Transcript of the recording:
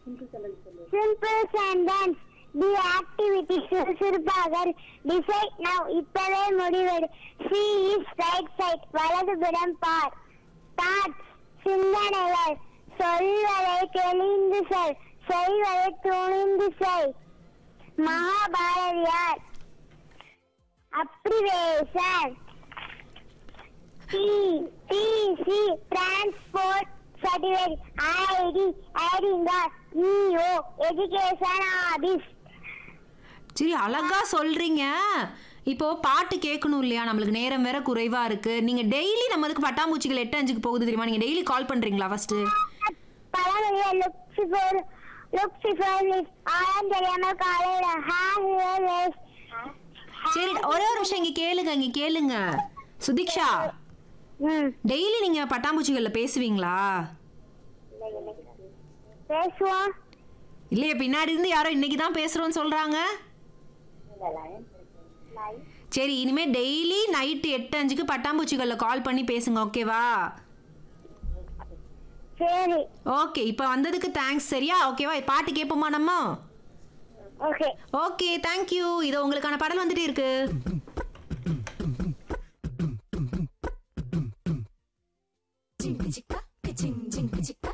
Simple sentence the activity சுறுசுறுப்பாக decide now இப்பவே முடிவெடு சி இஸ் ரைட் சைட் வலதுபுறம் பார் தாட்ஸ் சிந்தனைகள் சொல்வதை தெளிந்து சொல் செய்வதை துணிந்து செய் மகாபாரதியார் அப்ரிவேஷன் T T C transport certificate ID ID card EO education office சரி அழகா சொல்றீங்க இப்போ பாட்டு கேட்கணும் இல்லையா நம்மளுக்கு நேரம் வேற குறைவா இருக்கு நீங்க டெய்லி நம்மளுக்கு பட்டாம்பூச்சிகள் எட்டு அஞ்சுக்கு போகுது தெரியுமா நீங்க டெய்லி கால் பண்றீங்களா ஃபர்ஸ்ட் பழமொழிய லுக்சிஃபோர் லுக்சிஃபோர் ஆழம் தெரியாமல் காலையில ஹேர் சரி ஒரே ஒரு நிமிஷம் இங்க கேளுங்க இங்க கேளுங்க சுதீக்ஷா ம் டெய்லி நீங்க பட்டாம்பூச்சிகள்ல பேசுவீங்களா பேசுவோம் இல்லையே பின்னாடி இருந்து யாரோ இன்னைக்கு தான் பேசுறோம்னு சொல்றாங்க சரி இனிமே டெய்லி நைட்டு எட்டு அஞ்சுக்கு பட்டாம்பூச்சிகள்ல கால் பண்ணி பேசுங்க ஓகேவா சரி ஓகே இப்போ வந்ததுக்கு தேங்க்ஸ் சரியா ஓகேவா பாட்டு கேட்போமா நம்ம ஓகே ஓகே தேங்க்யூ இது உங்களுக்கான பாடல் வந்துட்டே இருக்கு Ching chicka, ching ching chicka.